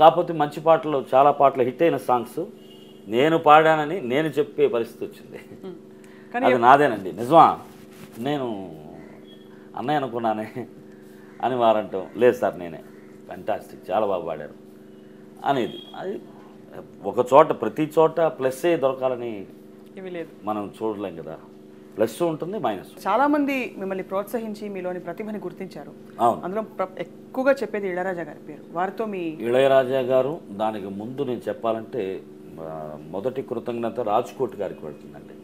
కాకపోతే మంచి పాటలు చాలా పాటలు హిట్ అయిన సాంగ్స్ నేను పాడానని నేను చెప్పే పరిస్థితి వచ్చింది కానీ అది నాదేనండి నిజమా నేను అన్నయ్య అనుకున్నానే అని వారంటాం లేదు సార్ నేనే ఫ్యాంటాస్టిక్ చాలా బాగా పాడారు అనేది అది ఒక చోట ప్రతి చోట ప్లస్సే దొరకాలని ఇవి లేదు మనం చూడలేం కదా ప్లస్ ఉంటుంది మైనస్ చాలా మంది మిమ్మల్ని ప్రోత్సహించి మీలోని ప్రతిభని గుర్తించారు అవును అందులో ప్ర- ఎక్కువగా చెప్పేది ఇళరాజా గారి పేరు వారితో మీ ఇళయరాజా గారు దానికి ముందు నేను చెప్పాలంటే ఆ, మొదటి కృతజ్ఞత రాజ్కోట్ గారికి వెళ్తుందండి